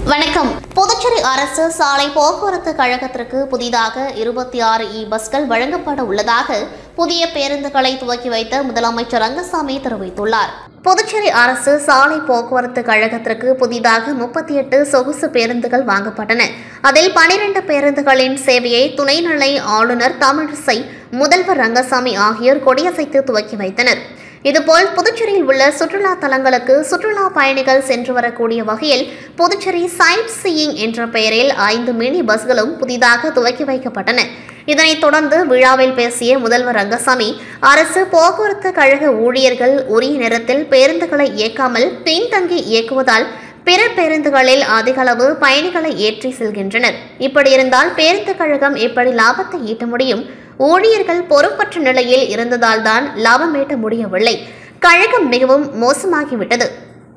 வணக்கம் புதுச்சேரி அரசு சாலை போக்குவரத்து கழகத்திற்கு புதிதாக இருபத்தி ஆறு இ பஸ்கள் வழங்கப்பட உள்ளதாக புதிய பேருந்துகளை துவக்கி வைத்த முதலமைச்சர் ரங்கசாமி தெரிவித்துள்ளார் புதுச்சேரி அரசு சாலை போக்குவரத்து கழகத்திற்கு புதிதாக முப்பத்தி எட்டு சொகுசு பேருந்துகள் வாங்கப்பட்டன அதில் பனிரெண்டு பேருந்துகளின் சேவையை துணைநிலை ஆளுநர் தமிழிசை முதல்வர் ரங்கசாமி ஆகியோர் கொடியசைத்து துவக்கி வைத்தனர் இதுபோல் புதுச்சேரியில் உள்ள சுற்றுலா தலங்களுக்கு சுற்றுலா பயணிகள் சென்று வரக்கூடிய வகையில் புதுச்சேரி சைட் சீயிங் என்ற பெயரில் ஐந்து மினி பஸ்களும் புதிதாக துவக்கி வைக்கப்பட்டன இதனைத் தொடர்ந்து விழாவில் பேசிய முதல்வர் ரங்கசாமி அரசு போக்குவரத்து கழக ஊழியர்கள் உரிய நேரத்தில் பேருந்துகளை இயக்காமல் பின்தங்கி இயக்குவதால் பிற பேருந்துகளில் அதிகளவு பயணிகளை ஏற்றி செல்கின்றனர் இப்படி இருந்தால் பேருந்து கழகம் எப்படி லாபத்தை ஈட்ட முடியும் ஊழியர்கள் பொறுப்பற்ற நிலையில் இருந்ததால் தான் லாபம் ஈட்ட முடியவில்லை கழகம் மிகவும் மோசமாகிவிட்டது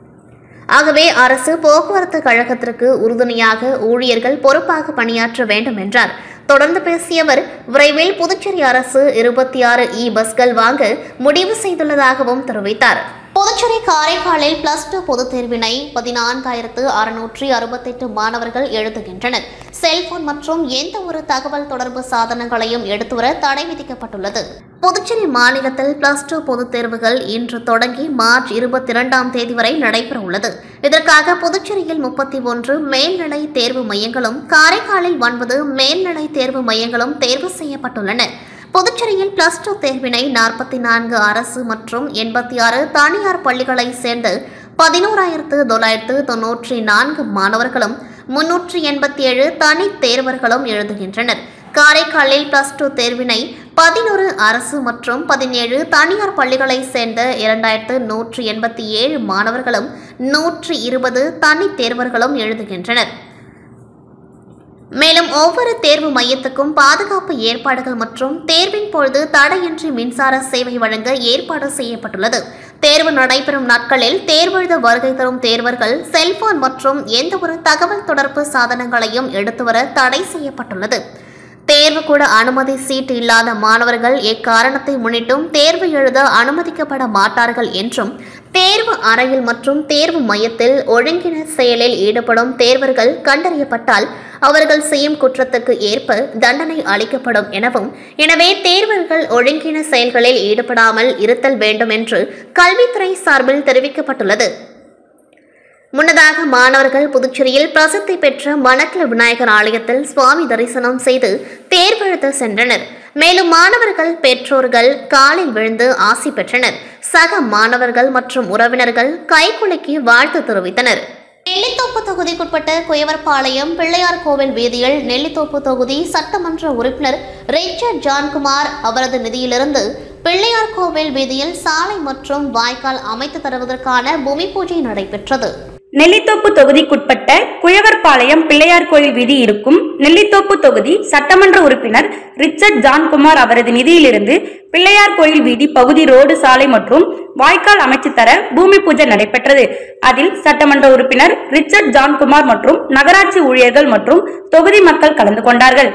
ஆகவே அரசு போக்குவரத்து கழகத்திற்கு உறுதுணையாக ஊழியர்கள் பொறுப்பாக பணியாற்ற வேண்டும் என்றார் தொடர்ந்து பேசிய அவர் விரைவில் புதுச்சேரி அரசு இருபத்தி ஆறு இ பஸ்கள் வாங்க முடிவு செய்துள்ளதாகவும் தெரிவித்தார் புதுச்சேரி காரைக்காலில் பிளஸ் டூ பொதுத் தேர்வினை பதினான்காயிரத்து அறுநூற்றி அறுபத்தெட்டு மாணவர்கள் எழுதுகின்றனர் செல்போன் மற்றும் எந்த ஒரு தகவல் தொடர்பு சாதனங்களையும் எடுத்து வர தடை விதிக்கப்பட்டுள்ளது புதுச்சேரி மாநிலத்தில் பிளஸ் டூ பொதுத் தேர்வுகள் இன்று தொடங்கி மார்ச் இருபத்தி இரண்டாம் தேதி வரை நடைபெற உள்ளது இதற்காக புதுச்சேரியில் முப்பத்தி ஒன்று மேல்நிலை தேர்வு மையங்களும் காரைக்காலில் ஒன்பது மேல்நிலை தேர்வு மையங்களும் தேர்வு செய்யப்பட்டுள்ளன புதுச்சேரியில் பிளஸ் டூ தேர்வினை நாற்பத்தி நான்கு அரசு மற்றும் எண்பத்தி ஆறு தனியார் பள்ளிகளை சேர்ந்து பதினோராயிரத்து தொள்ளாயிரத்து தொன்னூற்றி நான்கு மாணவர்களும் முன்னூற்றி எண்பத்தி ஏழு தனித் தேர்வர்களும் எழுதுகின்றனர் காரைக்காலில் பிளஸ் டூ தேர்வினை பதினோரு அரசு மற்றும் பதினேழு தனியார் பள்ளிகளை சேர்ந்த இரண்டாயிரத்து நூற்றி எண்பத்தி ஏழு மாணவர்களும் நூற்றி இருபது தனித் தேர்வர்களும் எழுதுகின்றனர் மேலும் ஒவ்வொரு தேர்வு மையத்துக்கும் பாதுகாப்பு ஏற்பாடுகள் மற்றும் தேர்வின் பொழுது தடையின்றி மின்சார சேவை வழங்க ஏற்பாடு செய்யப்பட்டுள்ளது தேர்வு நடைபெறும் நாட்களில் தேர்வெழுத வருகை தரும் தேர்வர்கள் செல்போன் மற்றும் எந்தவொரு தகவல் தொடர்பு சாதனங்களையும் எடுத்து வர தடை செய்யப்பட்டுள்ளது தேர்வு கூட அனுமதி சீட்டு இல்லாத மாணவர்கள் எக்காரணத்தை முன்னிட்டும் தேர்வு எழுத அனுமதிக்கப்பட மாட்டார்கள் என்றும் தேர்வு அறையில் மற்றும் தேர்வு மையத்தில் ஒழுங்கின செயலில் ஈடுபடும் தேர்வர்கள் கண்டறியப்பட்டால் அவர்கள் செய்யும் குற்றத்துக்கு ஏற்ப தண்டனை அளிக்கப்படும் எனவும் எனவே தேர்வர்கள் ஒழுங்கின செயல்களில் ஈடுபடாமல் இருத்தல் வேண்டும் என்று கல்வித்துறை சார்பில் தெரிவிக்கப்பட்டுள்ளது முன்னதாக மாணவர்கள் புதுச்சேரியில் பிரசித்தி பெற்ற மணக்கல விநாயகர் ஆலயத்தில் சுவாமி தரிசனம் செய்து தேர்வெழுத சென்றனர் மேலும் மாணவர்கள் பெற்றோர்கள் காலில் விழுந்து ஆசி பெற்றனர் சக மாணவர்கள் மற்றும் உறவினர்கள் கைகுலுக்கி வாழ்த்து தெரிவித்தனர் நெல்லித்தோப்பு தொகுதிக்குட்பட்ட குயவர்பாளையம் பிள்ளையார் கோவில் வீதியில் நெல்லித்தோப்பு தொகுதி சட்டமன்ற உறுப்பினர் ரிச்சர்ட் ஜான்குமார் அவரது நிதியிலிருந்து பிள்ளையார் கோவில் வீதியில் சாலை மற்றும் வாய்க்கால் அமைத்து தருவதற்கான பூமி பூஜை நடைபெற்றது நெல்லித்தோப்பு தொகுதிக்குட்பட்ட குயவர்பாளையம் பிள்ளையார் கோயில் வீதி இருக்கும் நெல்லித்தோப்பு தொகுதி சட்டமன்ற உறுப்பினர் ரிச்சர்ட் ஜான்குமார் அவரது நிதியிலிருந்து பிள்ளையார் கோயில் வீதி பகுதி ரோடு சாலை மற்றும் வாய்க்கால் அமைச்சு தர பூமி பூஜை நடைபெற்றது அதில் சட்டமன்ற உறுப்பினர் ரிச்சர்ட் ஜான்குமார் மற்றும் நகராட்சி ஊழியர்கள் மற்றும் தொகுதி மக்கள் கலந்து கொண்டார்கள்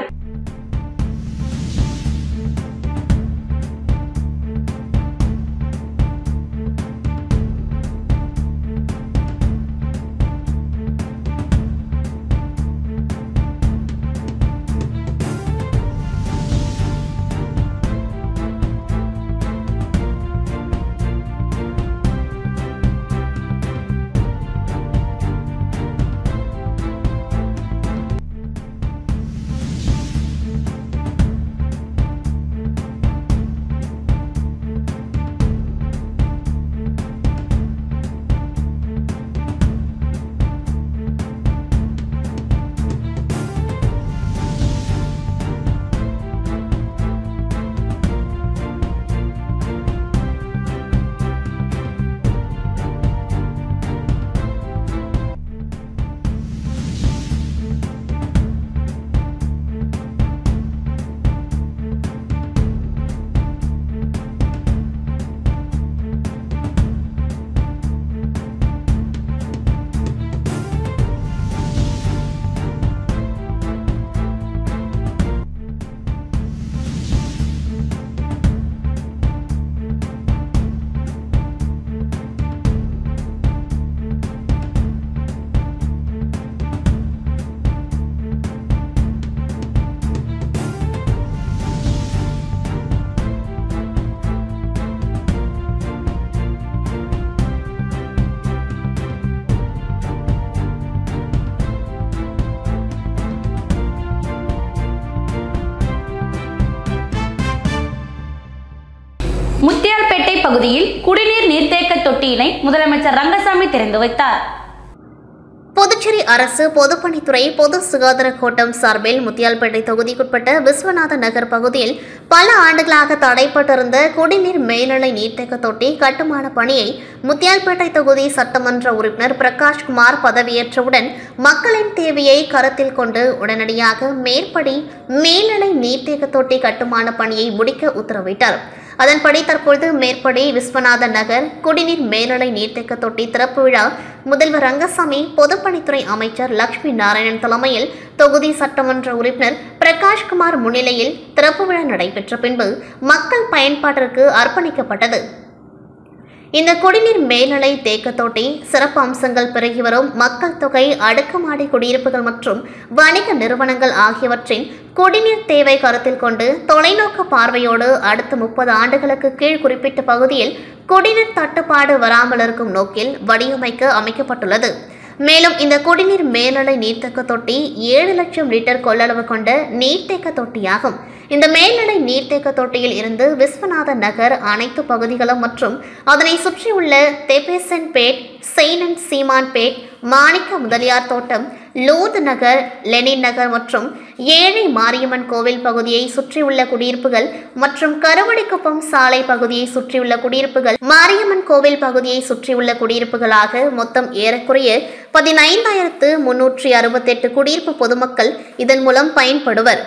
பகுதியில் குடிநீர் நீர்த்தேக்க தொட்டியினை முதலமைச்சர் ரங்கசாமி திறந்து வைத்தார் புதுச்சேரி அரசு பொதுப்பணித்துறை பொது சுகாதார கோட்டம் சார்பில் முத்தியால்பேட்டை தொகுதிக்குட்பட்ட விஸ்வநாத நகர் பகுதியில் பல ஆண்டுகளாக தடைப்பட்டிருந்த குடிநீர் மேல்நிலை நீர்த்தேக்க தொட்டி கட்டுமான பணியை முத்தியால்பேட்டை தொகுதி சட்டமன்ற உறுப்பினர் பிரகாஷ் குமார் பதவியேற்றவுடன் மக்களின் தேவையை கருத்தில் கொண்டு உடனடியாக மேற்படி மேல்நிலை நீர்த்தேக்க தொட்டி கட்டுமான பணியை முடிக்க உத்தரவிட்டார் அதன்படி தற்பொழுது மேற்படி விஸ்வநாத நகர் குடிநீர் மேல்நிலை நீர்த்தேக்க தொட்டி திறப்பு விழா முதல்வர் ரங்கசாமி பொதுப்பணித்துறை அமைச்சர் லட்சுமி நாராயணன் தலைமையில் தொகுதி சட்டமன்ற உறுப்பினர் பிரகாஷ்குமார் முன்னிலையில் திறப்பு விழா நடைபெற்ற பின்பு மக்கள் பயன்பாட்டிற்கு அர்ப்பணிக்கப்பட்டது இந்த குடிநீர் மேல்நிலை தேக்க தொட்டி சிறப்பு அம்சங்கள் பெருகி வரும் மக்கள் தொகை அடுக்குமாடி குடியிருப்புகள் மற்றும் வணிக நிறுவனங்கள் ஆகியவற்றின் குடிநீர் தேவை கருத்தில் கொண்டு தொலைநோக்கு பார்வையோடு அடுத்த முப்பது ஆண்டுகளுக்கு கீழ் குறிப்பிட்ட பகுதியில் குடிநீர் தட்டுப்பாடு வராமல் இருக்கும் நோக்கில் வடிவமைக்க அமைக்கப்பட்டுள்ளது மேலும் இந்த குடிநீர் மேல்நிலை நீர்த்தேக்க தொட்டி ஏழு லட்சம் லிட்டர் கொள்ளளவு கொண்ட நீர்த்தேக்க தொட்டியாகும் இந்த மேல்நிலை நீர்த்தேக்க தொட்டியில் இருந்து விஸ்வநாத நகர் அனைத்து பகுதிகளும் மற்றும் அதனை சுற்றியுள்ள தெபேசன்பேட் செயினன் சீமான்பேட் மாணிக்க முதலியார் தோட்டம் லூத் நகர் லெனின் நகர் மற்றும் ஏழை மாரியம்மன் கோவில் பகுதியை சுற்றியுள்ள குடியிருப்புகள் மற்றும் கருவடிக்குப்பம் சாலை பகுதியை சுற்றியுள்ள குடியிருப்புகள் மாரியம்மன் கோவில் பகுதியை சுற்றியுள்ள குடியிருப்புகளாக மொத்தம் ஏறக்குறைய பதினைந்தாயிரத்து முன்னூற்றி அறுபத்தெட்டு குடியிருப்பு பொதுமக்கள் இதன் மூலம் பயன்படுவர்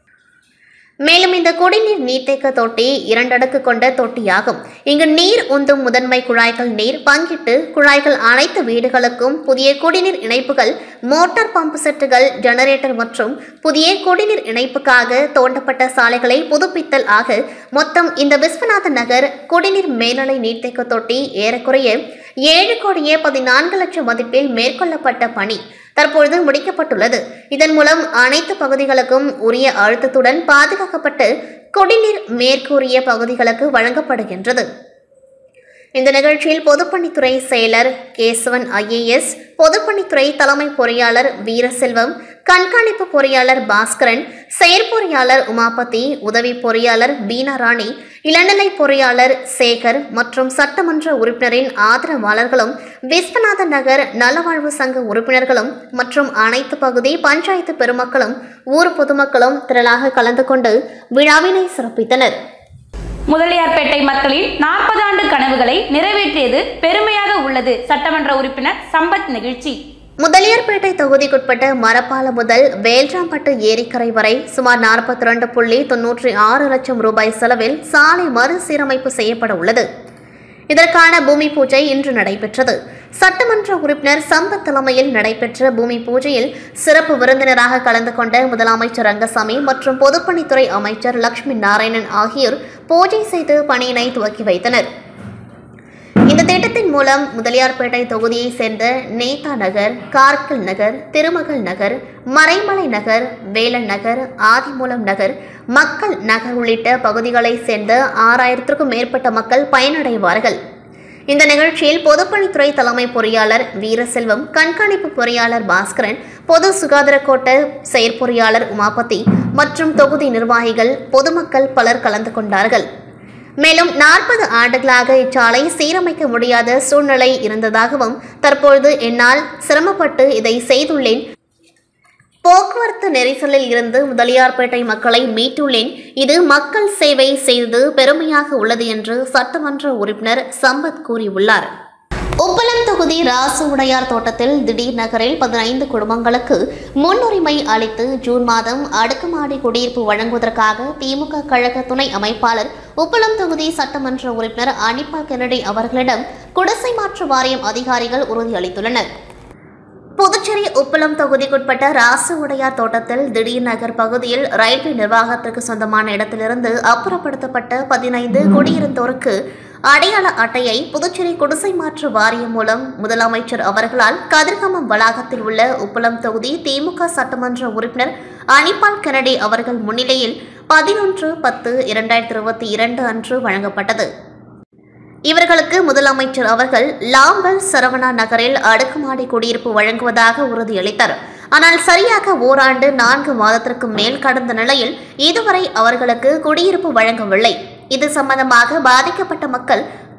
மேலும் இந்த குடிநீர் நீர்த்தேக்க தொட்டி இரண்டடுக்கு கொண்ட தொட்டியாகும் இங்கு நீர் உந்தும் முதன்மை குழாய்கள் நீர் பங்கிட்டு குழாய்கள் அனைத்து வீடுகளுக்கும் புதிய குடிநீர் இணைப்புகள் மோட்டார் பம்பு செட்டுகள் ஜெனரேட்டர் மற்றும் புதிய குடிநீர் இணைப்புக்காக தோண்டப்பட்ட சாலைகளை புதுப்பித்தல் ஆக மொத்தம் இந்த விஸ்வநாத நகர் குடிநீர் மேல்நிலை நீர்த்தேக்க தொட்டி ஏறக்குறைய ஏழு கோடியே பதினான்கு லட்சம் மதிப்பில் மேற்கொள்ளப்பட்ட பணி தற்பொழுது முடிக்கப்பட்டுள்ளது இதன் மூலம் அனைத்து பகுதிகளுக்கும் உரிய அழுத்தத்துடன் பாதுகாக்கப்பட்டு குடிநீர் மேற்கூறிய பகுதிகளுக்கு வழங்கப்படுகின்றது இந்த நிகழ்ச்சியில் பொதுப்பணித்துறை செயலர் கேசவன் ஐஏஎஸ் பொதுப்பணித்துறை தலைமை பொறியாளர் வீரசெல்வம் கண்காணிப்பு பொறியாளர் பாஸ்கரன் செயற்பொறியாளர் உமாபதி உதவி பொறியாளர் பீனா ராணி இளநிலை பொறியாளர் சேகர் மற்றும் சட்டமன்ற உறுப்பினரின் ஆதரவாளர்களும் விஸ்வநாத நகர் நலவாழ்வு சங்க உறுப்பினர்களும் மற்றும் அனைத்து பகுதி பஞ்சாயத்து பெருமக்களும் ஊர் பொதுமக்களும் திரளாக கலந்து கொண்டு விழாவினை சிறப்பித்தனர் முதலியார்பேட்டை மக்களின் நாற்பது ஆண்டு கனவுகளை நிறைவேற்றியது பெருமையாக உள்ளது சட்டமன்ற உறுப்பினர் சம்பத் நிகழ்ச்சி முதலியார்பேட்டை தொகுதிக்குட்பட்ட மரப்பாலம் முதல் வேல்ராம்பட்டு ஏரிக்கரை வரை சுமார் நாற்பத்தி ரெண்டு புள்ளி தொன்னூற்றி ஆறு லட்சம் ரூபாய் செலவில் சாலை மறுசீரமைப்பு செய்யப்பட உள்ளது இதற்கான பூமி பூஜை இன்று நடைபெற்றது சட்டமன்ற உறுப்பினர் சம்பத் தலைமையில் நடைபெற்ற பூமி பூஜையில் சிறப்பு விருந்தினராக கலந்து கொண்ட முதலமைச்சர் ரங்கசாமி மற்றும் பொதுப்பணித்துறை அமைச்சர் லட்சுமி நாராயணன் ஆகியோர் பூஜை செய்து பணியினை துவக்கி வைத்தனர் இந்த திட்டத்தின் மூலம் முதலியார்பேட்டை தொகுதியைச் சேர்ந்த நேதா நகர் கார்கில் நகர் திருமகள் நகர் மறைமலை நகர் வேலன் நகர் ஆதிமூலம் நகர் மக்கள் நகர் உள்ளிட்ட பகுதிகளைச் சேர்ந்த ஆறாயிரத்திற்கும் மேற்பட்ட மக்கள் பயனடைவார்கள் இந்த நிகழ்ச்சியில் பொதுப்பணித்துறை தலைமை பொறியாளர் வீரசெல்வம் கண்காணிப்பு பொறியாளர் பாஸ்கரன் பொது சுகாதார கோட்ட செயற்பொறியாளர் உமாபதி மற்றும் தொகுதி நிர்வாகிகள் பொதுமக்கள் பலர் கலந்து கொண்டார்கள் மேலும் நாற்பது ஆண்டுகளாக இச்சாலை சீரமைக்க முடியாத சூழ்நிலை இருந்ததாகவும் தற்பொழுது என்னால் சிரமப்பட்டு இதை செய்துள்ளேன் போக்குவரத்து நெரிசலில் இருந்து முதலியார்பேட்டை மக்களை மீட்டுள்ளேன் இது மக்கள் சேவை செய்தது பெருமையாக உள்ளது என்று சட்டமன்ற உறுப்பினர் சம்பத் கூறியுள்ளார் உப்பளம் தொகுதி ராசு உடையார் தோட்டத்தில் திடீர் நகரில் பதினைந்து குடும்பங்களுக்கு முன்னுரிமை அளித்து ஜூன் மாதம் அடுக்குமாடி குடியிருப்பு வழங்குவதற்காக திமுக கழக துணை அமைப்பாளர் உப்பளம் தொகுதி சட்டமன்ற உறுப்பினர் அனிபா கென்னடி அவர்களிடம் குடிசை மாற்று வாரியம் அதிகாரிகள் உறுதியளித்துள்ளனர் புதுச்சேரி உப்பளம் தொகுதிக்குட்பட்ட ராசு உடையார் தோட்டத்தில் திடீர் நகர் பகுதியில் ரயில்வே நிர்வாகத்திற்கு சொந்தமான இடத்திலிருந்து அப்புறப்படுத்தப்பட்ட பதினைந்து குடியிருந்தோருக்கு அடையாள அட்டையை புதுச்சேரி குடிசை மாற்று வாரியம் மூலம் முதலமைச்சர் அவர்களால் கதிர்காமம் வளாகத்தில் உள்ள உப்பளம் தொகுதி திமுக சட்டமன்ற உறுப்பினர் அனிபால் கெனடி அவர்கள் முன்னிலையில் பதினொன்று பத்து இரண்டாயிரத்தி இருபத்தி இரண்டு அன்று வழங்கப்பட்டது இவர்களுக்கு முதலமைச்சர் அவர்கள் லாம்பல் சரவணா நகரில் அடுக்குமாடி குடியிருப்பு வழங்குவதாக உறுதியளித்தார் ஆனால் சரியாக ஓராண்டு நான்கு மாதத்திற்கு மேல் கடந்த நிலையில் இதுவரை அவர்களுக்கு குடியிருப்பு வழங்கவில்லை இது சம்பந்தமாக பாதிக்கப்பட்ட மக்கள்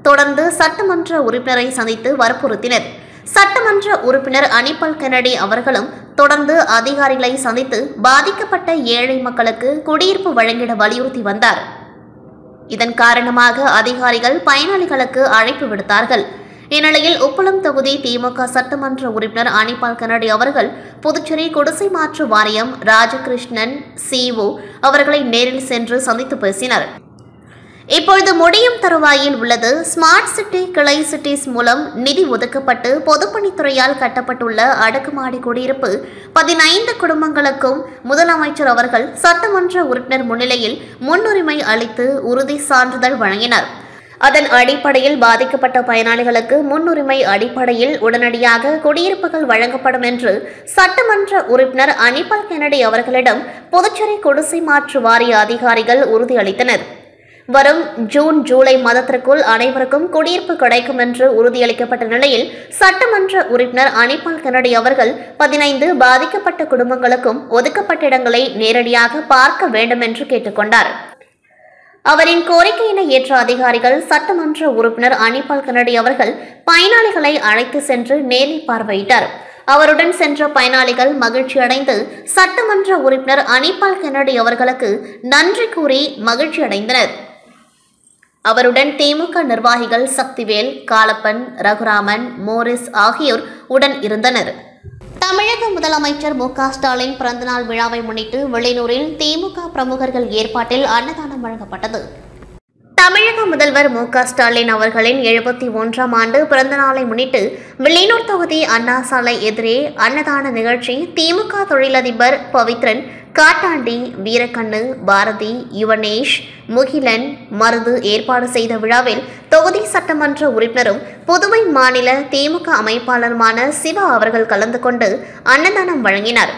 தொடர்ந்து சட்டமன்ற உறுப்பினரை சந்தித்து வற்புறுத்தினர் சட்டமன்ற உறுப்பினர் அனிபல் கெனடி அவர்களும் தொடர்ந்து அதிகாரிகளை சந்தித்து பாதிக்கப்பட்ட ஏழை மக்களுக்கு குடியிருப்பு வழங்கிட வலியுறுத்தி வந்தார் இதன் காரணமாக அதிகாரிகள் பயனாளிகளுக்கு அழைப்பு விடுத்தார்கள் இந்நிலையில் உப்பளம் தொகுதி திமுக சட்டமன்ற உறுப்பினர் அனிபால் கனடி அவர்கள் புதுச்சேரி குடிசை மாற்று வாரியம் ராஜகிருஷ்ணன் சிஓ அவர்களை நேரில் சென்று சந்தித்து பேசினர் இப்பொழுது முடியும் தருவாயில் உள்ளது ஸ்மார்ட் சிட்டி கிளை சிட்டிஸ் மூலம் நிதி ஒதுக்கப்பட்டு பொதுப்பணித்துறையால் கட்டப்பட்டுள்ள அடுக்குமாடி குடியிருப்பு பதினைந்து குடும்பங்களுக்கும் முதலமைச்சர் அவர்கள் சட்டமன்ற உறுப்பினர் முன்னிலையில் முன்னுரிமை அளித்து உறுதி சான்றிதழ் வழங்கினார் அதன் அடிப்படையில் பாதிக்கப்பட்ட பயனாளிகளுக்கு முன்னுரிமை அடிப்படையில் உடனடியாக குடியிருப்புகள் வழங்கப்படும் என்று சட்டமன்ற உறுப்பினர் அனிபல் கெனடி அவர்களிடம் புதுச்சேரி குடிசை மாற்று வாரிய அதிகாரிகள் உறுதியளித்தனர் வரும் ஜூன் ஜூலை மாதத்திற்குள் அனைவருக்கும் குடியிருப்பு கிடைக்கும் என்று உறுதியளிக்கப்பட்ட நிலையில் சட்டமன்ற உறுப்பினர் அனிபால் கெனடி அவர்கள் பதினைந்து பாதிக்கப்பட்ட குடும்பங்களுக்கும் ஒதுக்கப்பட்ட இடங்களை நேரடியாக பார்க்க வேண்டும் என்று கேட்டுக்கொண்டார் அவரின் கோரிக்கையினை ஏற்ற அதிகாரிகள் சட்டமன்ற உறுப்பினர் அனிபால் கனடி அவர்கள் பயனாளிகளை அழைத்து சென்று நேரில் பார்வையிட்டார் அவருடன் சென்ற பயனாளிகள் மகிழ்ச்சி அடைந்து சட்டமன்ற உறுப்பினர் அனிபால் கெனடி அவர்களுக்கு நன்றி கூறி மகிழ்ச்சி அடைந்தனர் அவருடன் திமுக நிர்வாகிகள் சக்திவேல் காலப்பன் ரகுராமன் மோரிஸ் ஆகியோர் உடன் இருந்தனர் தமிழக முதலமைச்சர் மு க ஸ்டாலின் பிறந்தநாள் விழாவை முன்னிட்டு வெளியூரில் திமுக பிரமுகர்கள் ஏற்பாட்டில் அன்னதானம் வழங்கப்பட்டது தமிழக முதல்வர் மு க ஸ்டாலின் அவர்களின் எழுபத்தி ஒன்றாம் ஆண்டு பிறந்தநாளை முன்னிட்டு வில்லியனூர் தொகுதி அண்ணா சாலை எதிரே அன்னதான நிகழ்ச்சி திமுக தொழிலதிபர் பவித்ரன் காட்டாண்டி வீரக்கண்ணு பாரதி யுவனேஷ் முகிலன் மருது ஏற்பாடு செய்த விழாவில் தொகுதி சட்டமன்ற உறுப்பினரும் புதுவை மாநில திமுக அமைப்பாளருமான சிவா அவர்கள் கலந்து கொண்டு அன்னதானம் வழங்கினார்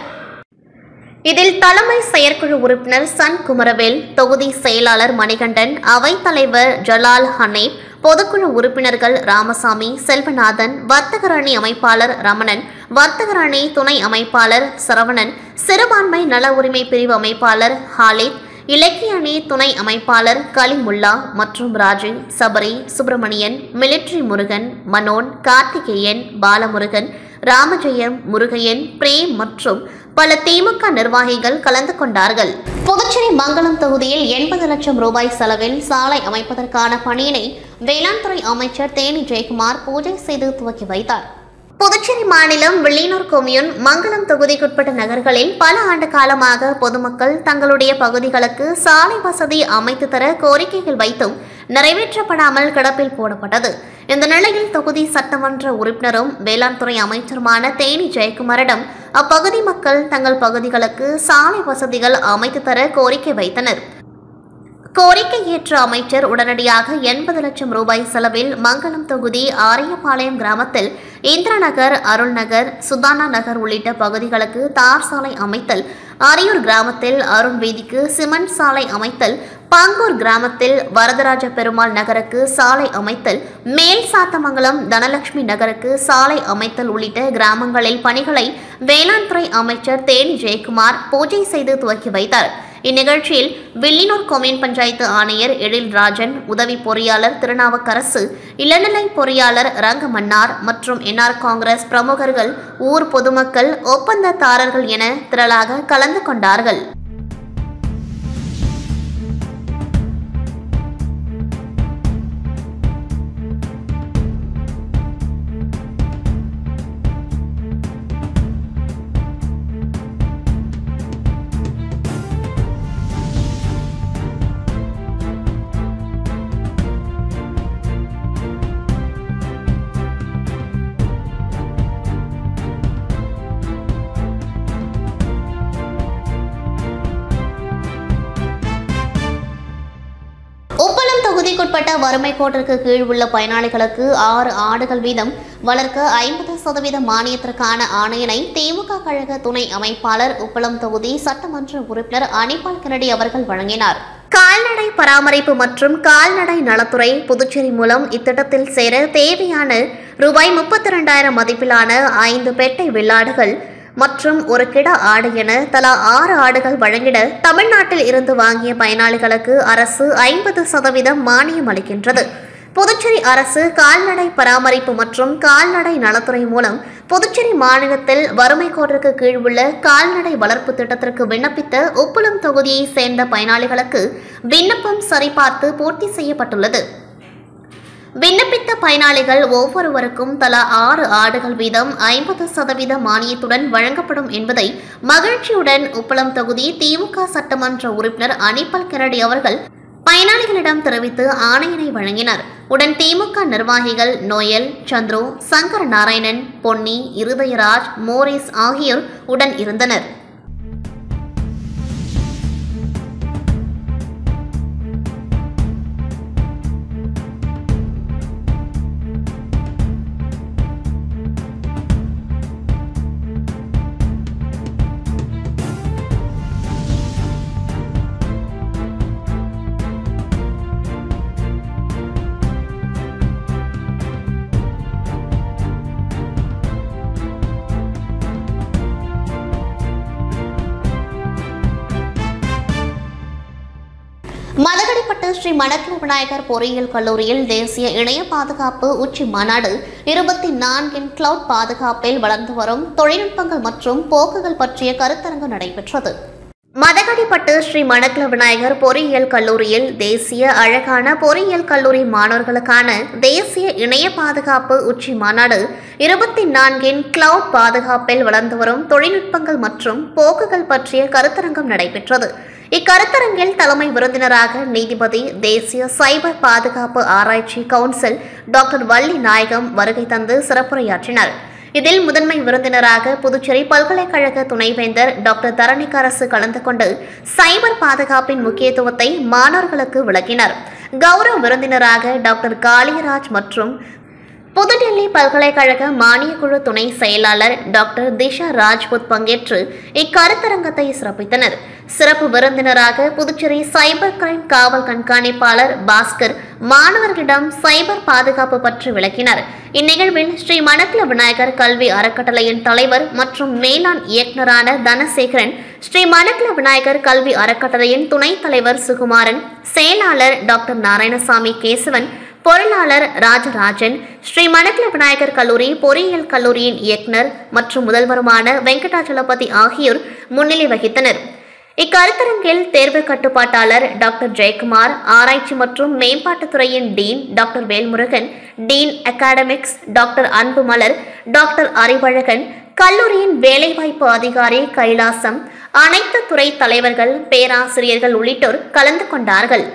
இதில் தலைமை செயற்குழு உறுப்பினர் சன் குமரவேல் தொகுதி செயலாளர் மணிகண்டன் அவைத்தலைவர் ஜலால் ஹனீப் பொதுக்குழு உறுப்பினர்கள் ராமசாமி செல்வநாதன் வர்த்தகர் அணி அமைப்பாளர் ரமணன் வர்த்தகர் அணி துணை அமைப்பாளர் சரவணன் சிறுபான்மை நல உரிமை பிரிவு அமைப்பாளர் ஹாலித் இலக்கிய அணி துணை அமைப்பாளர் கலிமுல்லா மற்றும் ராஜு சபரி சுப்பிரமணியன் மிலிட்ரி முருகன் மனோன் கார்த்திகேயன் பாலமுருகன் ராமஜெயம் முருகையன் பிரேம் மற்றும் பல திமுக நிர்வாகிகள் கலந்து கொண்டார்கள் புதுச்சேரி மங்களம் தொகுதியில் எண்பது லட்சம் ரூபாய் செலவில் சாலை அமைப்பதற்கான பணியினை வேளாண் துறை அமைச்சர் தேனி ஜெயக்குமார் பூஜை செய்து துவக்கி வைத்தார் புதுச்சேரி மாநிலம் வில்லியனூர் கொம்யூன் மங்களம் தொகுதிக்குட்பட்ட நகர்களில் பல ஆண்டு காலமாக பொதுமக்கள் தங்களுடைய பகுதிகளுக்கு சாலை வசதி அமைத்து தர கோரிக்கைகள் வைத்தும் நிறைவேற்றப்படாமல் கிடப்பில் போடப்பட்டது இந்த நிலையில் தொகுதி சட்டமன்ற உறுப்பினரும் வேளாண் துறை அமைச்சருமான தேனி ஜெயக்குமாரிடம் அப்பகுதி மக்கள் தங்கள் பகுதிகளுக்கு சாலை வசதிகள் அமைத்து தர கோரிக்கை வைத்தனர் கோரிக்கை ஏற்ற அமைச்சர் உடனடியாக எண்பது லட்சம் ரூபாய் செலவில் மங்களம் தொகுதி ஆரியபாளையம் கிராமத்தில் இந்திரா நகர் அருள் நகர் சுதானா நகர் உள்ளிட்ட பகுதிகளுக்கு தார் சாலை அமைத்தல் அரியூர் கிராமத்தில் அருண் வீதிக்கு சிமெண்ட் சாலை அமைத்தல் பாங்கூர் கிராமத்தில் வரதராஜ பெருமாள் நகருக்கு சாலை அமைத்தல் மேல் சாத்தமங்கலம் தனலட்சுமி நகருக்கு சாலை அமைத்தல் உள்ளிட்ட கிராமங்களில் பணிகளை வேளாண் துறை அமைச்சர் தேனி ஜெயக்குமார் பூஜை செய்து துவக்கி வைத்தார் இந்நிகழ்ச்சியில் வில்லினூர் கொம்யூன் பஞ்சாயத்து ஆணையர் எழில் ராஜன் உதவி பொறியாளர் திருநாவுக்கரசு இளநிலை பொறியாளர் ரங்கமன்னார் மற்றும் என்ஆர் காங்கிரஸ் பிரமுகர்கள் ஊர் பொதுமக்கள் ஒப்பந்ததாரர்கள் என திரளாக கலந்து கொண்டார்கள் உப்பளம் தொகுதிக்குட்பட்ட வறுமை கோட்டிற்கு கீழ் உள்ள பயனாளிகளுக்கு ஆறு ஆடுகள் வீதம் வளர்க்க ஐம்பது சதவீத மானியத்திற்கான ஆணையினை திமுக கழக துணை அமைப்பாளர் உப்பளம் தொகுதி சட்டமன்ற உறுப்பினர் அனிபால் கெனடி அவர்கள் வழங்கினார் கால்நடை பராமரிப்பு மற்றும் கால்நடை நலத்துறை புதுச்சேரி மூலம் இத்திட்டத்தில் சேர தேவையான ரூபாய் முப்பத்தி ரெண்டாயிரம் மதிப்பிலான ஐந்து பெட்டை வெள்ளாடுகள் மற்றும் ஒரு கிட ஆடு என தலா ஆறு ஆடுகள் வழங்கிட தமிழ்நாட்டில் இருந்து வாங்கிய பயனாளிகளுக்கு அரசு ஐம்பது சதவீதம் மானியம் அளிக்கின்றது புதுச்சேரி அரசு கால்நடை பராமரிப்பு மற்றும் கால்நடை நலத்துறை மூலம் புதுச்சேரி மாநிலத்தில் வறுமை கோட்டிற்கு கீழ் உள்ள கால்நடை வளர்ப்பு திட்டத்திற்கு விண்ணப்பித்த உப்புளம் தொகுதியை சேர்ந்த பயனாளிகளுக்கு விண்ணப்பம் சரிபார்த்து பூர்த்தி செய்யப்பட்டுள்ளது விண்ணப்பித்த பயனாளிகள் ஒவ்வொருவருக்கும் தலா ஆறு ஆடுகள் வீதம் ஐம்பது சதவீத மானியத்துடன் வழங்கப்படும் என்பதை மகிழ்ச்சியுடன் உப்பளம் தொகுதி திமுக சட்டமன்ற உறுப்பினர் அனிபல் கெரடி அவர்கள் பயனாளிகளிடம் தெரிவித்து ஆணையினை வழங்கினர் உடன் திமுக நிர்வாகிகள் நோயல் சந்துரு சங்கர நாராயணன் பொன்னி இருதயராஜ் மோரிஸ் ஆகியோர் உடன் இருந்தனர் மதகடிப்பட்டு ஸ்ரீ மணக்கில விநாயகர் பொறியியல் கல்லூரியில் தேசிய இணைய பாதுகாப்பு உச்சி மாநாடு இருபத்தி நான்கின் கிளவுட் பாதுகாப்பில் வளர்ந்து வரும் தொழில்நுட்பங்கள் மற்றும் போக்குகள் பற்றிய கருத்தரங்கு நடைபெற்றது மதகடிப்பட்டு ஸ்ரீ மணக்கில விநாயகர் பொறியியல் கல்லூரியில் தேசிய அழகான பொறியியல் கல்லூரி மாணவர்களுக்கான தேசிய இணைய பாதுகாப்பு உச்சி மாநாடு இருபத்தி நான்கின் கிளவுட் பாதுகாப்பில் வளர்ந்து வரும் தொழில்நுட்பங்கள் மற்றும் போக்குகள் பற்றிய கருத்தரங்கம் நடைபெற்றது இக்கருத்தரங்கில் தலைமை விருந்தினராக நீதிபதி தேசிய சைபர் பாதுகாப்பு ஆராய்ச்சி கவுன்சில் டாக்டர் வள்ளி நாயகம் வருகை தந்து சிறப்புரையாற்றினார் இதில் முதன்மை விருந்தினராக புதுச்சேரி பல்கலைக்கழக துணைவேந்தர் டாக்டர் தரணிக்கரசு கலந்து கொண்டு சைபர் பாதுகாப்பின் முக்கியத்துவத்தை மாணவர்களுக்கு விளக்கினார் கௌரவ விருந்தினராக டாக்டர் காளியராஜ் மற்றும் புதுடெல்லி பல்கலைக்கழக மானியக்குழு துணை செயலாளர் டாக்டர் திஷா ராஜ்புத் பங்கேற்று இக்கருத்தரங்கத்தை சிறப்பித்தனர் சிறப்பு விருந்தினராக புதுச்சேரி சைபர் கிரைம் காவல் கண்காணிப்பாளர் பாஸ்கர் மாணவர்களிடம் சைபர் பாதுகாப்பு பற்றி விளக்கினார் இந்நிகழ்வில் ஸ்ரீ மணக்குல விநாயகர் கல்வி அறக்கட்டளையின் தலைவர் மற்றும் மேலாண் இயக்குநரான தனசேகரன் ஸ்ரீ மணக்குல விநாயகர் கல்வி அறக்கட்டளையின் துணைத் தலைவர் சுகுமாரன் செயலாளர் டாக்டர் நாராயணசாமி கேசவன் பொருளாளர் ராஜராஜன் ஸ்ரீ மணக்கில விநாயகர் கல்லூரி பொறியியல் கல்லூரியின் இயக்குனர் மற்றும் முதல்வருமான வெங்கடாச்சலபதி ஆகியோர் முன்னிலை வகித்தனர் இக்கருத்தரங்கில் தேர்வு கட்டுப்பாட்டாளர் டாக்டர் ஜெயக்குமார் ஆராய்ச்சி மற்றும் மேம்பாட்டுத் துறையின் dean doctor Velmurugan dean academics doctor Anbumalar doctor Arivazhagan கல்லூரியின் வேலைவாய்ப்பு அதிகாரி கைலாசம் அனைத்து துறை தலைவர்கள் பேராசிரியர்கள் உள்ளிட்டோர் கலந்து கொண்டார்கள்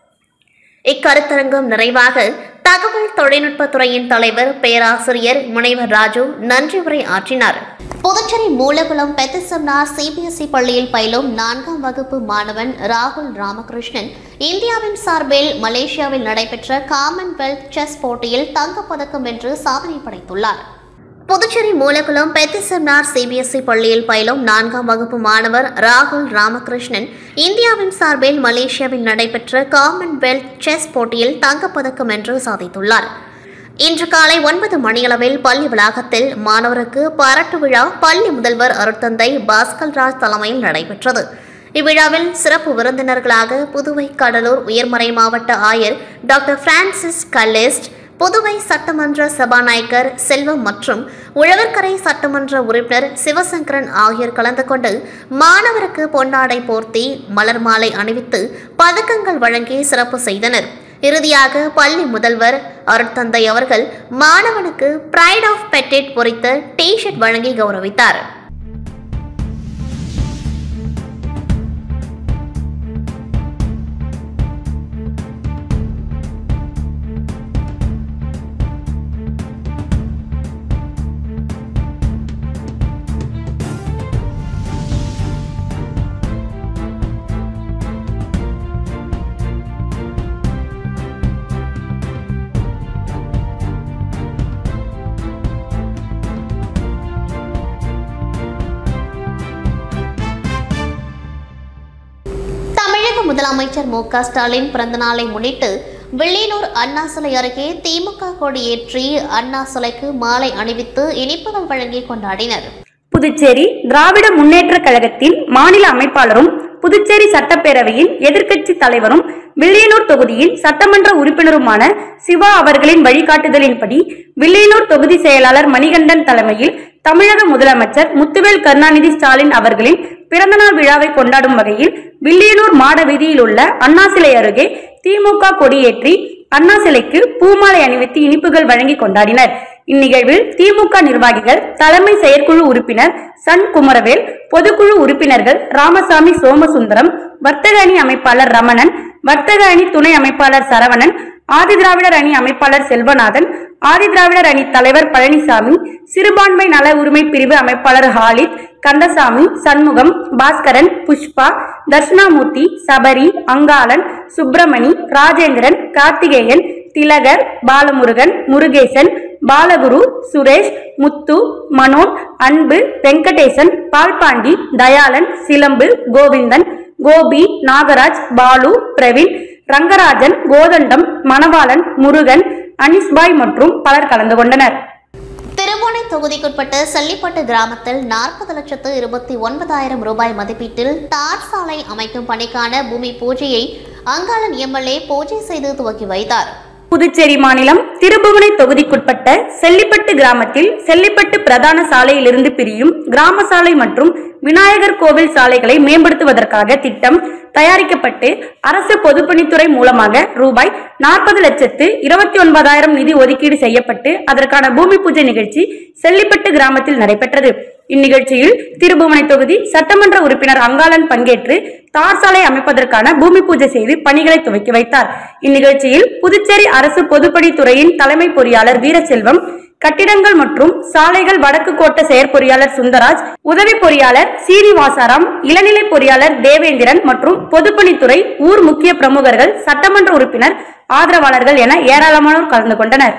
இக்கருத்தரங்கம் நிறைவாக தகவல் தொழில்நுட்பத் துறையின் தலைவர் பேராசிரியர் முனைவர் ராஜு நன்றி உரை ஆற்றினார் புதுச்சேரி மூலகுளம் பெத்தசம்னார் சிபிஎஸ்இ பள்ளியில் பயிலும் நான்காம் வகுப்பு மாணவன் ராகுல் ராமகிருஷ்ணன் இந்தியாவின் சார்பில் மலேசியாவில் நடைபெற்ற காமன்வெல்த் செஸ் போட்டியில் தங்கப்பதக்கம் வென்று சாதனை படைத்துள்ளார் புதுச்சேரி மூலகுளம் பெத்திசம்னார் சிபிஎஸ்இ பள்ளியில் பயிலும் நான்காம் வகுப்பு மாணவர் ராகுல் ராமகிருஷ்ணன் இந்தியாவின் சார்பில் மலேசியாவில் நடைபெற்ற காமன்வெல்த் செஸ் போட்டியில் தங்கப்பதக்கம் வென்று சாதித்துள்ளார் இன்று காலை ஒன்பது மணியளவில் பள்ளி வளாகத்தில் மாணவருக்கு பாராட்டு விழா பள்ளி முதல்வர் அருட்தந்தை பாஸ்கர் ராஜ் தலைமையில் நடைபெற்றது இவ்விழாவில் சிறப்பு விருந்தினர்களாக புதுவை கடலூர் உயர்மறை மாவட்ட ஆயர் டாக்டர் பிரான்சிஸ் கல்லிஸ்ட் புதுவை சட்டமன்ற சபாநாயகர் செல்வம் மற்றும் உழவர்கரை சட்டமன்ற உறுப்பினர் சிவசங்கரன் ஆகியோர் கலந்து கொண்டு மாணவருக்கு பொன்னாடை போர்த்தி மலர் மாலை அணிவித்து பதக்கங்கள் வழங்கி சிறப்பு செய்தனர் இறுதியாக பள்ளி முதல்வர் அருட்தந்தை அவர்கள் மாணவனுக்கு பிரைட் ஆஃப் பெட்டெட் பொறித்த டி ஷர்ட் வழங்கி கௌரவித்தார் தமிழக முதலமைச்சர் மு க ஸ்டாலின் பிறந்தநாளை முன்னிட்டு வில்லியனூர் அண்ணா சிலை அருகே திமுக கொடியேற்றி அண்ணா சிலைக்கு மாலை அணிவித்து இனிப்புகள் வழங்கி கொண்டாடினர் புதுச்சேரி திராவிட முன்னேற்றக் கழகத்தின் மாநில அமைப்பாளரும் புதுச்சேரி சட்டப்பேரவையின் எதிர்க்கட்சி தலைவரும் வில்லியனூர் தொகுதியின் சட்டமன்ற உறுப்பினருமான சிவா அவர்களின் வழிகாட்டுதலின்படி வில்லியனூர் தொகுதி செயலாளர் மணிகண்டன் தலைமையில் தமிழக முதலமைச்சர் முத்துவேல் கருணாநிதி ஸ்டாலின் அவர்களின் பிறந்தநாள் விழாவை கொண்டாடும் வகையில் வில்லியனூர் மாட வீதியில் உள்ள அண்ணா சிலை அருகே திமுக கொடியேற்றி அண்ணா சிலைக்கு பூமாலை அணிவித்து இனிப்புகள் வழங்கி கொண்டாடினர் இந்நிகழ்வில் திமுக நிர்வாகிகள் தலைமை செயற்குழு உறுப்பினர் சன் குமரவேல் பொதுக்குழு உறுப்பினர்கள் ராமசாமி சோமசுந்தரம் வர்த்தக அணி அமைப்பாளர் ரமணன் வர்த்தக அணி துணை அமைப்பாளர் சரவணன் ஆதிதிராவிடர் அணி அமைப்பாளர் செல்வநாதன் ஆதிதிராவிடர் அணி தலைவர் பழனிசாமி சிறுபான்மை நல உரிமை பிரிவு அமைப்பாளர் ஹாலித் கந்தசாமி சண்முகம் பாஸ்கரன் புஷ்பா தர்ஷனாமூர்த்தி சபரி அங்காளன் சுப்பிரமணி ராஜேந்திரன் கார்த்திகேயன் திலகர் பாலமுருகன் முருகேசன் பாலகுரு சுரேஷ் முத்து மனோன் அன்பு வெங்கடேசன் பால்பாண்டி தயாளன் சிலம்பு கோவிந்தன் கோபி நாகராஜ் பாலு பிரவீன் ரங்கராஜன் கோதண்டம் மணவாளன் முருகன் அனிஸ்பாய் மற்றும் பலர் கலந்து கொண்டனர் திருபுவனை தொகுதிக்குட்பட்ட செல்லிப்பட்டு கிராமத்தில் நாற்பது லட்சத்து இருபத்தி ஒன்பதாயிரம் ரூபாய் மதிப்பீட்டில் தார் சாலை அமைக்கும் பணிக்கான பூமி பூஜையை அங்காளன் எம்எல்ஏ பூஜை செய்து துவக்கி வைத்தார் புதுச்சேரி மாநிலம் திருபுவனை தொகுதிக்குட்பட்ட செல்லிப்பட்டு கிராமத்தில் செல்லிப்பட்டு பிரதான சாலையிலிருந்து பிரியும் கிராம சாலை மற்றும் விநாயகர் கோவில் சாலைகளை மேம்படுத்துவதற்காக திட்டம் தயாரிக்கப்பட்டு அரசு பொதுப்பணித்துறை மூலமாக ரூபாய் நாற்பது லட்சத்து இருபத்தி ஒன்பதாயிரம் நிதி ஒதுக்கீடு செய்யப்பட்டு அதற்கான பூமி பூஜை நிகழ்ச்சி செல்லிப்பட்டு கிராமத்தில் நடைபெற்றது இந்நிகழ்ச்சியில் திருபுவனை தொகுதி சட்டமன்ற உறுப்பினர் அங்காளன் பங்கேற்று தார் சாலை அமைப்பதற்கான பூமி பூஜை செய்து பணிகளை துவக்கி வைத்தார் இந்நிகழ்ச்சியில் புதுச்சேரி அரசு பொதுப்பணித்துறையின் தலைமை பொறியாளர் வீரசெல்வம் கட்டிடங்கள் மற்றும் சாலைகள் வடக்கு கோட்ட செயற்பொறியாளர் சுந்தராஜ் உதவி பொறியாளர் சீனிவாசாராம் இளநிலை பொறியாளர் தேவேந்திரன் மற்றும் பொதுப்பணித்துறை ஊர் முக்கிய பிரமுகர்கள் சட்டமன்ற உறுப்பினர் ஆதரவாளர்கள் என ஏராளமானோர் கலந்து கொண்டனர்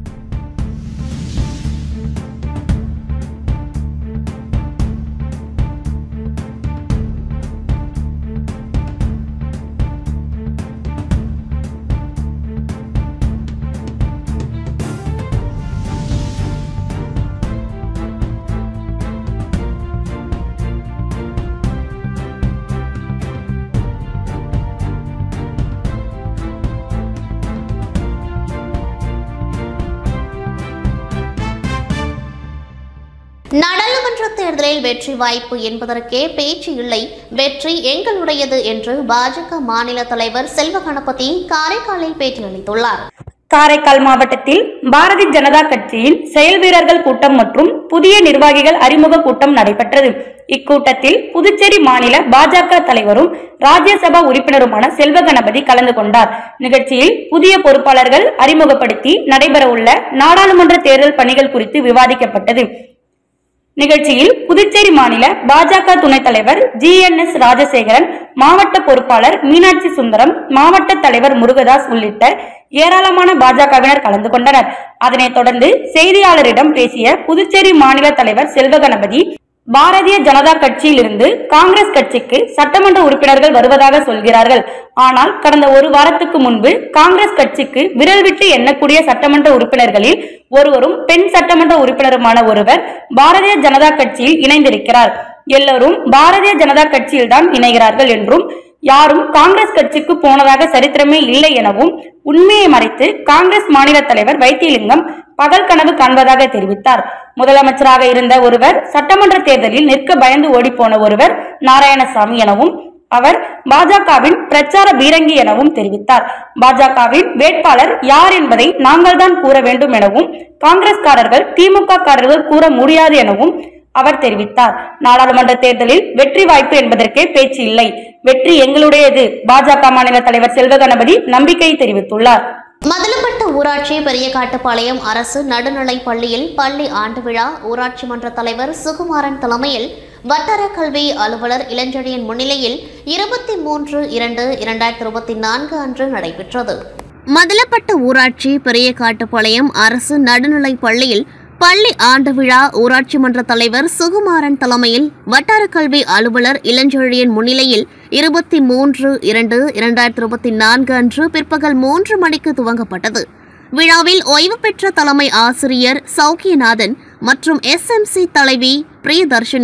நாடாளுமன்ற தேர்தலில் வெற்றி வாய்ப்பு என்பதற்கே பேச்சு இல்லை வெற்றி எங்களுடையது என்று பாஜக மாநில தலைவர் செல்வ கணபதி காரைக்காலில் பேட்டியளித்துள்ளார் காரைக்கால் மாவட்டத்தில் பாரதிய ஜனதா கட்சியின் செயல் வீரர்கள் கூட்டம் மற்றும் புதிய நிர்வாகிகள் அறிமுக கூட்டம் நடைபெற்றது இக்கூட்டத்தில் புதுச்சேரி மாநில பாஜக தலைவரும் ராஜ்யசபா உறுப்பினருமான செல்வ கணபதி கலந்து கொண்டார் நிகழ்ச்சியில் புதிய பொறுப்பாளர்கள் அறிமுகப்படுத்தி நடைபெறவுள்ள நாடாளுமன்ற தேர்தல் பணிகள் குறித்து விவாதிக்கப்பட்டது நிகழ்ச்சியில் புதுச்சேரி மாநில பாஜக துணைத் தலைவர் ஜி என் எஸ் ராஜசேகரன் மாவட்ட பொறுப்பாளர் மீனாட்சி சுந்தரம் மாவட்ட தலைவர் முருகதாஸ் உள்ளிட்ட ஏராளமான பாஜகவினர் கலந்து கொண்டனர் அதனைத் தொடர்ந்து செய்தியாளரிடம் பேசிய புதுச்சேரி மாநில தலைவர் செல்வ கணபதி பாரதிய ஜனதா கட்சியிலிருந்து காங்கிரஸ் கட்சிக்கு சட்டமன்ற உறுப்பினர்கள் வருவதாக சொல்கிறார்கள் ஆனால் கடந்த ஒரு வாரத்துக்கு முன்பு காங்கிரஸ் கட்சிக்கு விரல் விட்டு எண்ணக்கூடிய சட்டமன்ற உறுப்பினர்களில் ஒருவரும் பெண் சட்டமன்ற உறுப்பினருமான ஒருவர் பாரதிய ஜனதா கட்சியில் இணைந்திருக்கிறார் எல்லோரும் பாரதிய ஜனதா கட்சியில்தான் இணைகிறார்கள் என்றும் யாரும் காங்கிரஸ் கட்சிக்கு போனதாக சரித்திரமே இல்லை எனவும் உண்மையை மறைத்து காங்கிரஸ் மாநில தலைவர் வைத்தியலிங்கம் பகல் கனவு காண்பதாக தெரிவித்தார் முதலமைச்சராக இருந்த ஒருவர் சட்டமன்ற தேர்தலில் நிற்க பயந்து ஓடிப்போன ஒருவர் நாராயணசாமி எனவும் அவர் பாஜகவின் பிரச்சார பீரங்கி எனவும் தெரிவித்தார் பாஜகவின் வேட்பாளர் யார் என்பதை நாங்கள் தான் கூற வேண்டும் எனவும் காங்கிரஸ்காரர்கள் திமுக காரர்கள் கூற முடியாது எனவும் அவர் தெரிவித்தார் நாடாளுமன்ற தேர்தலில் வெற்றி வாய்ப்பு என்பதற்கே பேச்சு இல்லை வெற்றி எங்களுடையது பாஜக மாநில தலைவர் செல்வ கணபதி நம்பிக்கை தெரிவித்துள்ளார் மதலப்பட்டு ஊராட்சி பெரியகாட்டுப்பாளையம் அரசு நடுநிலைப் பள்ளியில் பள்ளி ஆண்டு விழா ஊராட்சி மன்ற தலைவர் சுகுமாரன் தலைமையில் வட்டார கல்வி அலுவலர் இளஞ்செழியன் முன்னிலையில் இருபத்தி மூன்று இரண்டு இரண்டாயிரத்தி இருபத்தி நான்கு அன்று நடைபெற்றது மதலப்பட்டு ஊராட்சி பெரியகாட்டுப்பாளையம் அரசு நடுநிலைப் பள்ளியில் பள்ளி ஆண்டு விழா ஊராட்சி மன்ற தலைவர் சுகுமாரன் தலைமையில் வட்டார கல்வி அலுவலர் இளஞ்செழியன் முன்னிலையில் இருபத்தி மூன்று இரண்டு இரண்டாயிரத்தி இருபத்தி நான்கு அன்று பிற்பகல் மூன்று மணிக்கு துவங்கப்பட்டது விழாவில் ஓய்வு பெற்ற தலைமை ஆசிரியர் சௌக்கியநாதன் மற்றும் எஸ்எம்சி தலைவி பிரியதர்ஷினி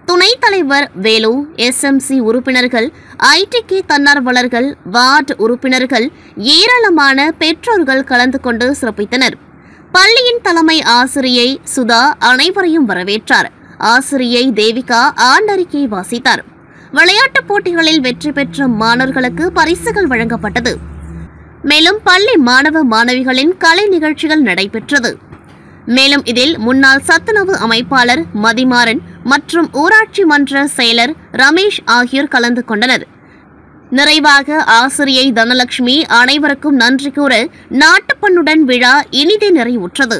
துணைத் தலைவர் வேலு எஸ்எம்சி உறுப்பினர்கள் ஐடிகே தன்னார்வலர்கள் வார்டு உறுப்பினர்கள் ஏராளமான பெற்றோர்கள் கலந்து கொண்டு சிறப்பித்தனர் பள்ளியின் தலைமை ஆசிரியை சுதா அனைவரையும் வரவேற்றார் ஆசிரியை தேவிகா ஆண்டறிக்கை வாசித்தார் விளையாட்டுப் போட்டிகளில் வெற்றி பெற்ற மாணவர்களுக்கு பரிசுகள் வழங்கப்பட்டது மேலும் பள்ளி மாணவ மாணவிகளின் கலை நிகழ்ச்சிகள் நடைபெற்றது மேலும் இதில் முன்னாள் சத்துணவு அமைப்பாளர் மதிமாறன் மற்றும் ஊராட்சி மன்ற செயலர் ரமேஷ் ஆகியோர் கலந்து கொண்டனர் நிறைவாக ஆசிரியை தனலட்சுமி அனைவருக்கும் நன்றி கூற நாட்டுப்பண்ணுடன் விழா இனிதே நிறைவுற்றது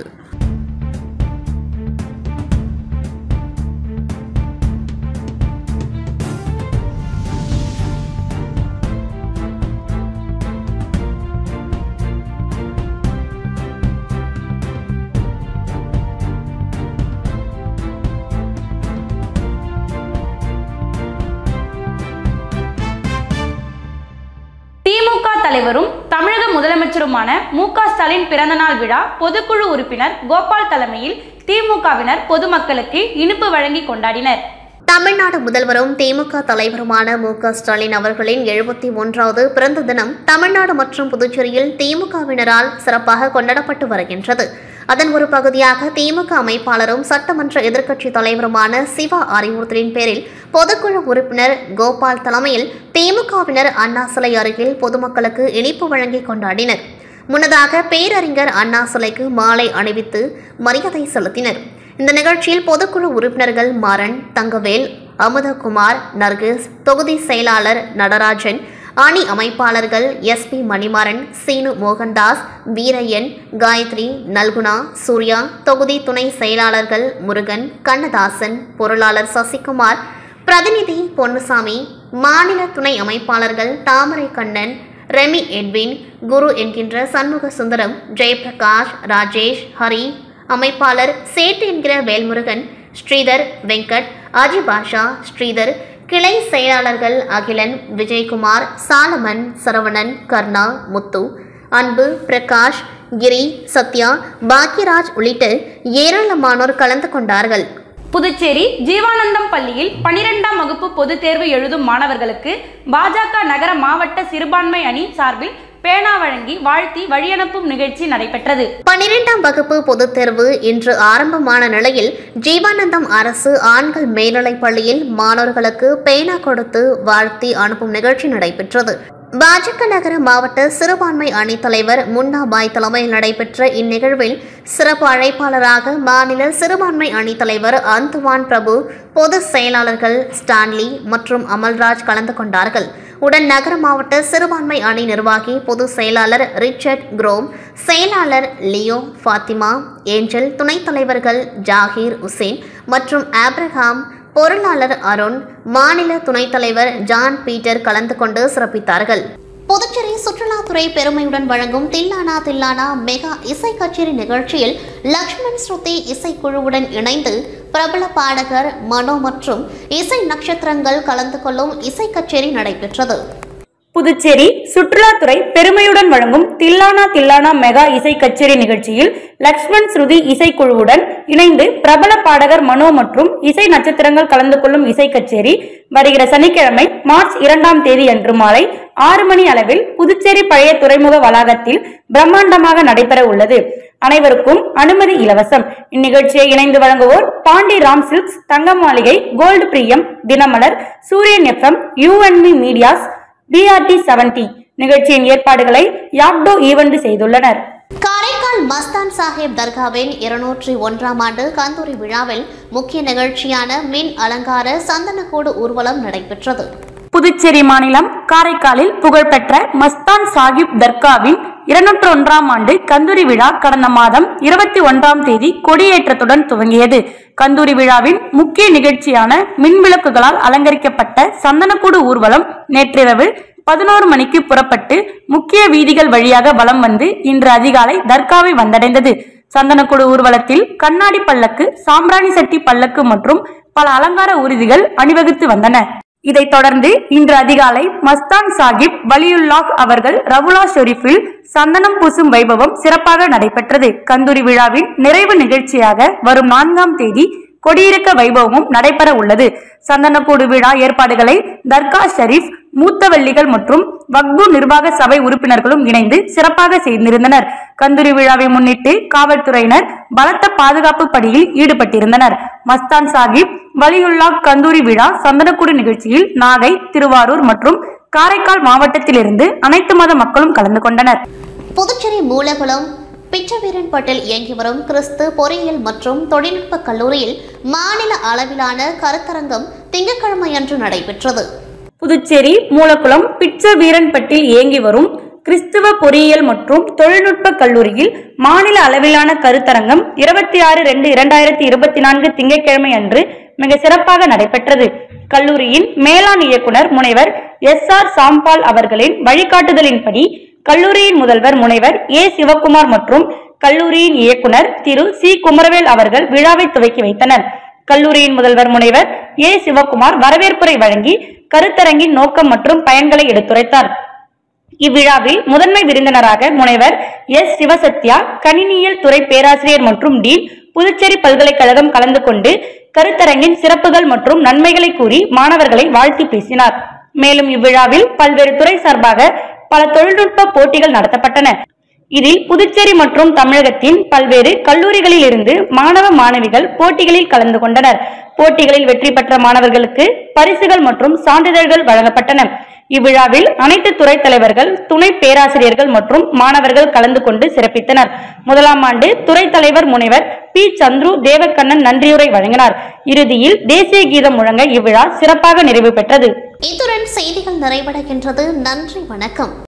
திமுக தலைவரும் தமிழக முதலமைச்சருமான மு க ஸ்டாலின் பிறந்தநாள் விழா பொதுக்குழு உறுப்பினர் கோபால் தலைமையில் திமுகவினர் பொதுமக்களுக்கு இனிப்பு வழங்கி கொண்டாடினர் தமிழ்நாடு முதல்வரும் திமுக தலைவருமான மு க ஸ்டாலின் அவர்களின் எழுபத்தி ஒன்றாவது பிறந்த தினம் தமிழ்நாடு மற்றும் புதுச்சேரியில் திமுகவினரால் சிறப்பாக கொண்டாடப்பட்டு வருகின்றது அதன் ஒரு பகுதியாக திமுக அமைப்பாளரும் சட்டமன்ற எதிர்க்கட்சி தலைவருமான சிவா அறிவுறுத்தலின் பேரில் பொதுக்குழு உறுப்பினர் கோபால் தலைமையில் திமுகவினர் அண்ணா சிலை அருகில் பொதுமக்களுக்கு இனிப்பு வழங்கி கொண்டாடினர் முன்னதாக பேரறிஞர் அண்ணா சிலைக்கு மாலை அணிவித்து மரியாதை செலுத்தினர் இந்த நிகழ்ச்சியில் பொதுக்குழு உறுப்பினர்கள் மாறன் தங்கவேல் அமுதகுமார் நர்கிஸ் தொகுதி செயலாளர் நடராஜன் அணி அமைப்பாளர்கள் எஸ்பி மணிமாறன் சீனு மோகன்தாஸ் வீரையன் காயத்ரி நல்குணா சூர்யா தொகுதி துணை செயலாளர்கள் முருகன் கண்ணதாசன் பொருளாளர் சசிகுமார் பிரதிநிதி பொன்னுசாமி மாநில துணை அமைப்பாளர்கள் தாமரை கண்ணன் ரெமி எட்வின் குரு என்கின்ற சண்முக சுந்தரம் ஜெயபிரகாஷ் ராஜேஷ் ஹரி அமைப்பாளர் சேட்டு என்கிற வேல்முருகன் ஸ்ரீதர் வெங்கட் அஜிபாஷா ஸ்ரீதர் கிளை செயலாளர்கள் அகிலன் விஜயகுமார் சாலமன் சரவணன் கர்ணா முத்து அன்பு பிரகாஷ் கிரி சத்யா பாக்யராஜ் உள்ளிட்ட ஏராளமானோர் கலந்து கொண்டார்கள் புதுச்சேரி ஜீவானந்தம் பள்ளியில் பனிரெண்டாம் வகுப்பு பொதுத் தேர்வு எழுதும் மாணவர்களுக்கு பாஜக நகர மாவட்ட சிறுபான்மை அணி சார்பில் பேனா வழங்கி வாழ்த்தி வழியனுப்பும் நிகழ்ச்சி நடைபெற்றது பனிரெண்டாம் வகுப்பு பொதுத் தேர்வு இன்று ஆரம்பமான நிலையில் ஜீவானந்தம் அரசு ஆண்கள் மேல்நிலைப் பள்ளியில் மாணவர்களுக்கு பேனா கொடுத்து வாழ்த்தி அனுப்பும் நிகழ்ச்சி நடைபெற்றது பாஜக நகர மாவட்ட சிறுபான்மை அணி தலைவர் முன்னா பாய் தலைமையில் நடைபெற்ற இந்நிகழ்வில் சிறப்பு அழைப்பாளராக மாநில சிறுபான்மை அணி தலைவர் அந்துவான் பிரபு பொதுச் செயலாளர்கள் ஸ்டான்லி மற்றும் அமல்ராஜ் கலந்து கொண்டார்கள் உடன் நகர மாவட்ட சிறுபான்மை அணி நிர்வாகி பொதுச் செயலாளர் ரிச்சர்ட் குரோம் செயலாளர் லியோ ஃபாத்திமா ஏஞ்சல் துணைத் தலைவர்கள் ஜாகீர் உசேன் மற்றும் ஆப்ரஹாம் பொருளாளர் அருண் மாநில துணைத் தலைவர் ஜான் பீட்டர் கலந்து கொண்டு சிறப்பித்தார்கள் புதுச்சேரி சுற்றுலாத்துறை பெருமையுடன் வழங்கும் தில்லானா தில்லானா மெகா இசை கச்சேரி நிகழ்ச்சியில் லக்ஷ்மண் ஸ்ருதி இசைக்குழுவுடன் இணைந்து பிரபல பாடகர் மனோ மற்றும் இசை நட்சத்திரங்கள் கலந்து கொள்ளும் இசை கச்சேரி நடைபெற்றது புதுச்சேரி சுற்றுலாத்துறை பெருமையுடன் வழங்கும் தில்லானா தில்லானா மெகா இசை கச்சேரி நிகழ்ச்சியில் லக்ஷ்மண் ஸ்ருதி இசைக்குழுவுடன் இணைந்து பிரபல பாடகர் மனோ மற்றும் இசை நட்சத்திரங்கள் கலந்து கொள்ளும் இசை கச்சேரி வருகிற சனிக்கிழமை மார்ச் இரண்டாம் தேதி அன்று மாலை ஆறு மணி அளவில் புதுச்சேரி பழைய துறைமுக வளாகத்தில் பிரம்மாண்டமாக நடைபெற உள்ளது அனைவருக்கும் அனுமதி இலவசம் இந்நிகழ்ச்சியை இணைந்து வழங்குவோர் பாண்டி ராம் சில்க்ஸ் தங்க மாளிகை கோல்டு பிரியம் தினமலர் சூரியன் எஃப்எம் யூஎன்மி மீடியாஸ் டிஆர்டி செவன்டி நிகழ்ச்சியின் ஏற்பாடுகளை யாப்டோ ஈவெண்ட் செய்துள்ளனர் காரைக்கால் மஸ்தான் சாஹிப் தர்காவின் இருநூற்றி ஒன்றாம் ஆண்டு கந்தூரி விழாவில் முக்கிய நிகழ்ச்சியான மின் அலங்கார சந்தனக்கூடு ஊர்வலம் நடைபெற்றது புதுச்சேரி மாநிலம் காரைக்காலில் புகழ்பெற்ற மஸ்தான் சாஹிப் தர்காவின் இருநூற்று ஒன்றாம் ஆண்டு கந்தூரி விழா கடந்த மாதம் இருபத்தி ஒன்றாம் தேதி கொடியேற்றத்துடன் துவங்கியது கந்தூரி விழாவின் முக்கிய நிகழ்ச்சியான மின்விளக்குகளால் அலங்கரிக்கப்பட்ட சந்தனக்கூடு ஊர்வலம் நேற்றிரவு பதினோரு மணிக்கு புறப்பட்டு முக்கிய வீதிகள் வழியாக வலம் வந்து இன்று அதிகாலை தர்காவை வந்தடைந்தது சந்தனக்கூடு ஊர்வலத்தில் கண்ணாடி பல்லக்கு சாம்பிராணி சட்டி பல்லக்கு மற்றும் பல அலங்கார ஊர்திகள் அணிவகுத்து வந்தன இதைத் தொடர்ந்து இன்று அதிகாலை மஸ்தான் சாஹிப் வலியுல்லாஹ் அவர்கள் ரவுலா ஷெரீஃபில் சந்தனம் பூசும் வைபவம் சிறப்பாக நடைபெற்றது கந்தூரி விழாவின் நிறைவு நிகழ்ச்சியாக வரும் நான்காம் தேதி கொடியிறக்க வைபவமும் நடைபெற உள்ளது சந்தனக்கூடு விழா ஏற்பாடுகளை தர்கா ஷரீப் மூத்தவள்ளிகள் மற்றும் வக்பு நிர்வாக சபை உறுப்பினர்களும் இணைந்து சிறப்பாக செய்திருந்தனர் கந்தூரி விழாவை முன்னிட்டு காவல்துறையினர் பலத்த பாதுகாப்பு பணியில் ஈடுபட்டிருந்தனர் மஸ்தான் சாஹிப் வலியுல்லா கந்தூரி விழா சந்தனக்கூடு நிகழ்ச்சியில் நாகை திருவாரூர் மற்றும் காரைக்கால் மாவட்டத்திலிருந்து அனைத்து மத மக்களும் கலந்து கொண்டனர் புதுச்சேரி மூலகுளம் பிச்சவீரன்பட்டில் இயங்கி வரும் கிறிஸ்து பொறியியல் மற்றும் தொழில்நுட்ப கல்லூரியில் மாநில அளவிலான கருத்தரங்கம் திங்கட்கிழமையன்று நடைபெற்றது புதுச்சேரி மூலக்குளம் பிச்ச வீரன்பட்டில் இயங்கி வரும் கிறிஸ்துவ பொறியியல் மற்றும் தொழில்நுட்ப கல்லூரியில் மாநில அளவிலான கருத்தரங்கம் இருபத்தி ஆறு ரெண்டு இரண்டாயிரத்தி இருபத்தி நான்கு திங்கட்கிழமை அன்று மிக சிறப்பாக நடைபெற்றது கல்லூரியின் மேலாண் இயக்குனர் முனைவர் எஸ் ஆர் சாம்பால் அவர்களின் வழிகாட்டுதலின்படி கல்லூரியின் முதல்வர் முனைவர் ஏ சிவக்குமார் மற்றும் கல்லூரியின் இயக்குனர் திரு சி குமரவேல் அவர்கள் விழாவை துவக்கி வைத்தனர் கல்லூரியின் முதல்வர் முனைவர் ஏ சிவக்குமார் வரவேற்புரை வழங்கி கருத்தரங்கின் நோக்கம் மற்றும் பயன்களை எடுத்துரைத்தார் இவ்விழாவில் முதன்மை விருந்தினராக முனைவர் எஸ் சிவசத்யா கணினியியல் துறை பேராசிரியர் மற்றும் டீன் புதுச்சேரி பல்கலைக்கழகம் கலந்து கொண்டு கருத்தரங்கின் சிறப்புகள் மற்றும் நன்மைகளை கூறி மாணவர்களை வாழ்த்தி பேசினார் மேலும் இவ்விழாவில் பல்வேறு துறை சார்பாக பல தொழில்நுட்ப போட்டிகள் நடத்தப்பட்டன இதில் புதுச்சேரி மற்றும் தமிழகத்தின் பல்வேறு கல்லூரிகளில் இருந்து மாணவ மாணவிகள் போட்டிகளில் கலந்து கொண்டனர் போட்டிகளில் வெற்றி பெற்ற மாணவர்களுக்கு பரிசுகள் மற்றும் சான்றிதழ்கள் வழங்கப்பட்டன இவ்விழாவில் அனைத்து துறை தலைவர்கள் துணை பேராசிரியர்கள் மற்றும் மாணவர்கள் கலந்து கொண்டு சிறப்பித்தனர் முதலாம் ஆண்டு துறை தலைவர் முனைவர் பி சந்துரு தேவக்கண்ணன் நன்றியுரை வழங்கினார் இறுதியில் தேசிய கீதம் முழங்க இவ்விழா சிறப்பாக நிறைவு பெற்றது இத்துடன் செய்திகள் நிறைவடைகின்றது நன்றி வணக்கம்